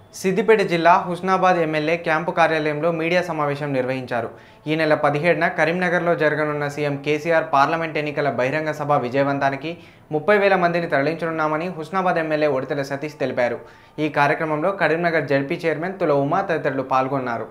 సిద్దిపేట జిల్లా Husnabad MLA camp కార్యాలయంలో media సమావేశం నిర్వహించారు ఈ నెల పదిహేడున కరీంనగర్లో జరగనున్న సీఎం కేసీఆర్ పార్లమెంట్ ఎన్నికల బహిరంగ సభ విజయవంతానికి ముప్పై వేల మందిని తరలించనున్నామని హుస్నాబాద్ ఎమ్మెల్యే ఒడితెల సతీష్ తెలిపారు ఈ కార్యక్రమంలో కరీంనగర్ జడ్పీ చైర్మన్ తుల ఉమా తదితరులు పాల్గొన్నారు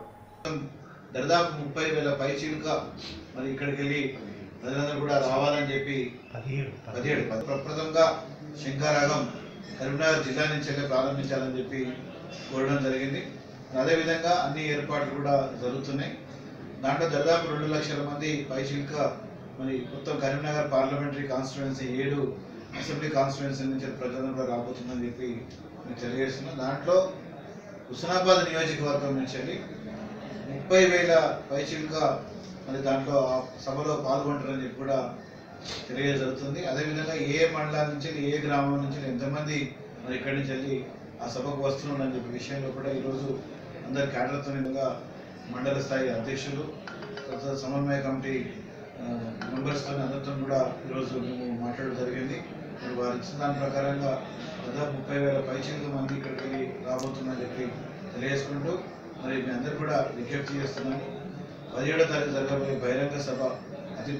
దాదాపు ముప్పై వేల పైచీలుక మరి ఇక్కడికి వెళ్ళి ప్రజలందరూ కూడా రావాలని చెప్పి పదిహేడు పదిహేడు ప్రప్రథమంగా శంకారాగం కరీంనగర్ జిల్లా నుంచి వెళ్ళి ప్రారంభించాలని చెప్పి కోరడం జరిగింది అదేవిధంగా అన్ని ఏర్పాట్లు కూడా జరుగుతున్నాయి దాంట్లో దాదాపు రెండు లక్షల మంది పైచీలుక మరి మొత్తం కరీంనగర్ పార్లమెంటరీ కాన్స్టిట్యుయెన్సీ ఏడు అసెంబ్లీ కాన్స్టిట్యుయెన్సీ నుంచి ప్రజలను కూడా రాబోతుందని చెప్పి నేను తెలియజేస్తున్నాను దాంట్లో హుస్నాబాద్ నియోజకవర్గం నుంచి వెళ్ళి ముప్పై వేల పైచీలుగా మరి దాంట్లో ఆ సభలో పాల్గొంటారని చెప్పి కూడా తెలియజరుగుతుంది అదేవిధంగా ఏ మండలం నుంచి ఏ గ్రామం నుంచి ఎంతమంది మరి ఇక్కడి నుంచి వెళ్ళి ఆ సభకు వస్తున్నారని చెప్పి విషయంలో కూడా ఈరోజు అందరి క్యాడర్తో విధంగా మండల స్థాయి అధ్యక్షులు తర్వాత సమన్వయ కమిటీ మెంబర్స్తో అందరితో కూడా ఈరోజు మేము మాట్లాడడం జరిగింది మరి వారు ఇచ్చిన దాని ప్రకారంగా దాదాపు ముప్పై వేల పైచీలకు మంది ఇక్కడికి వెళ్ళి రాబోతుందని చెప్పి తెలియజేసుకుంటూ మరి మీ అందరు కూడా విజ్ఞప్తి చేస్తున్నాను పదిహేడో తారీఖు జరగబోయే బహిరంగ సభ అతి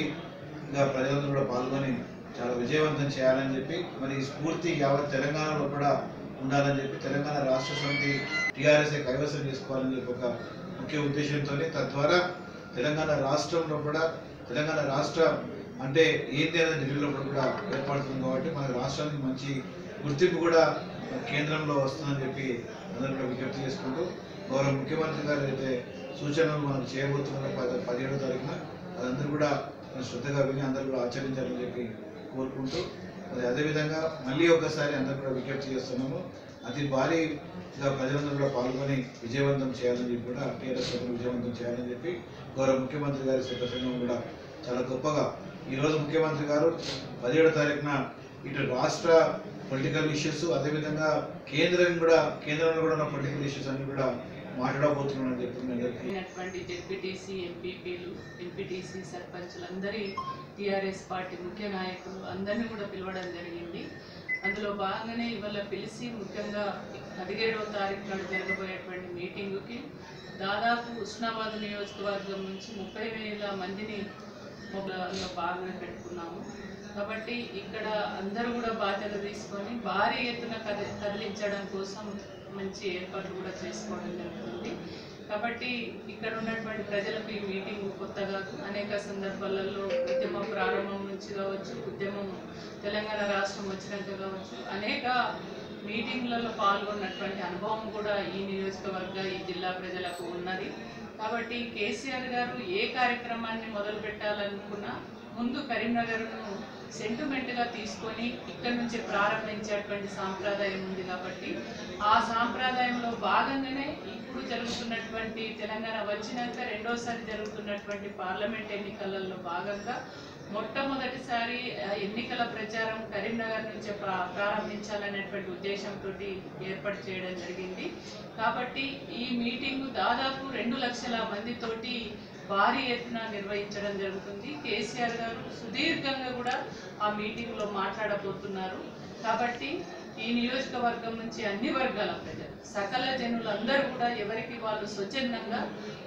భారీగా ప్రజలందరూ కూడా పాల్గొని చాలా విజయవంతం చేయాలని చెప్పి మరి ఈ స్ఫూర్తి యావత్ తెలంగాణలో కూడా ఉండాలని చెప్పి తెలంగాణ రాష్ట్ర సమితి టీఆర్ఎస్ఏ కైవసం చేసుకోవాలని చెప్పి ఒక ముఖ్య ఉద్దేశంతో తద్వారా తెలంగాణ రాష్ట్రంలో కూడా తెలంగాణ రాష్ట్రం అంటే ఏంటి అనేది ఢిల్లీలో కూడా ఏర్పడుతుంది కాబట్టి మన రాష్ట్రానికి మంచి గుర్తింపు కూడా మన కేంద్రంలో వస్తుందని చెప్పి అందరూ కూడా విజ్ఞప్తి చేసుకుంటూ గౌరవ ముఖ్యమంత్రి గారు అయితే సూచనలు మనం చేయబోతున్న పద పదిహేడో తారీఖున అదందరూ కూడా శ్రద్ధగా విని అందరూ కూడా ఆచరించాలని చెప్పి కోరుకుంటూ మరి అదేవిధంగా మళ్ళీ ఒకసారి అందరూ కూడా విజ్ఞప్తి చేస్తున్నాము అతి భారీగా ప్రజలందరూ కూడా పాల్గొని విజయవంతం చేయాలని చెప్పి కూడా టీఆర్ఎస్ సభ్యులు విజయవంతం చేయాలని చెప్పి గౌరవ ముఖ్యమంత్రి గారి ప్రసంగం కూడా చాలా గొప్పగా ఈరోజు ముఖ్యమంత్రి గారు పదిహేడో తారీఖున ఇటు రాష్ట్ర పొలిటికల్ ఇష్యూస్ అదేవిధంగా కేంద్రం కూడా కేంద్రంలో కూడా ఉన్న పొలిటికల్ ఇష్యూస్ అన్ని కూడా మాట్లాడబోతున్నామని చెప్పి మీ అందరికీ అయినటువంటి జెడ్పీటీసీ ఎంపీపీలు ఎంపీటీసీ సర్పంచులందరి టీఆర్ఎస్ పార్టీ ముఖ్య నాయకులు అందరినీ కూడా పిలవడం జరిగింది అందులో భాగంగానే ఇవాళ పిలిచి ముఖ్యంగా పదిహేడవ తారీఖు నాడు జరగబోయేటువంటి మీటింగుకి దాదాపు ఉస్నాబాద్ నియోజకవర్గం నుంచి ముప్పై వేల మందిని మొబైల్లో భాగంగా పెట్టుకున్నాము కాబట్టి ఇక్కడ అందరూ కూడా బాధ్యత తీసుకొని భారీ ఎత్తున కది కదిలించడం కోసం మంచి ఏర్పాట్లు కూడా చేసుకోవడం జరుగుతుంది కాబట్టి ఇక్కడ ఉన్నటువంటి ప్రజలకు ఈ మీటింగ్ కొత్తగా అనేక సందర్భాలలో ఉద్యమం ప్రారంభం నుంచి కావచ్చు ఉద్యమం తెలంగాణ రాష్ట్రం వచ్చినాక కావచ్చు అనేక మీటింగ్లలో పాల్గొన్నటువంటి అనుభవం కూడా ఈ నియోజకవర్గ ఈ జిల్లా ప్రజలకు ఉన్నది కాబట్టి కేసీఆర్ గారు ఏ కార్యక్రమాన్ని మొదలు పెట్టాలనుకున్నా ముందు కరీంనగర్ను సెంటిమెంట్గా తీసుకొని ఇక్కడి నుంచి ప్రారంభించేటువంటి సాంప్రదాయం ఉంది కాబట్టి ఆ సాంప్రదాయంలో భాగంగానే ఇప్పుడు జరుగుతున్నటువంటి తెలంగాణ వచ్చినాక రెండోసారి జరుగుతున్నటువంటి పార్లమెంట్ ఎన్నికలలో భాగంగా మొట్టమొదటిసారి ఆ, ఎన్నికల ప్రచారం కరీంనగర్ నుంచే ప్రా ప్రారంభించాలనేటువంటి ఉద్దేశంతో ఏర్పాటు చేయడం జరిగింది కాబట్టి ఈ మీటింగ్ దాదాపు రెండు లక్షల మందితోటి భారీ ఎత్తున నిర్వహించడం జరుగుతుంది కేసీఆర్ గారు సుదీర్ఘంగా కూడా ఆ మీటింగ్లో మాట్లాడబోతున్నారు కాబట్టి ఈ నియోజకవర్గం నుంచి అన్ని వర్గాల ప్రజలు సకల జనులందరూ కూడా ఎవరికి వాళ్ళు స్వచ్ఛందంగా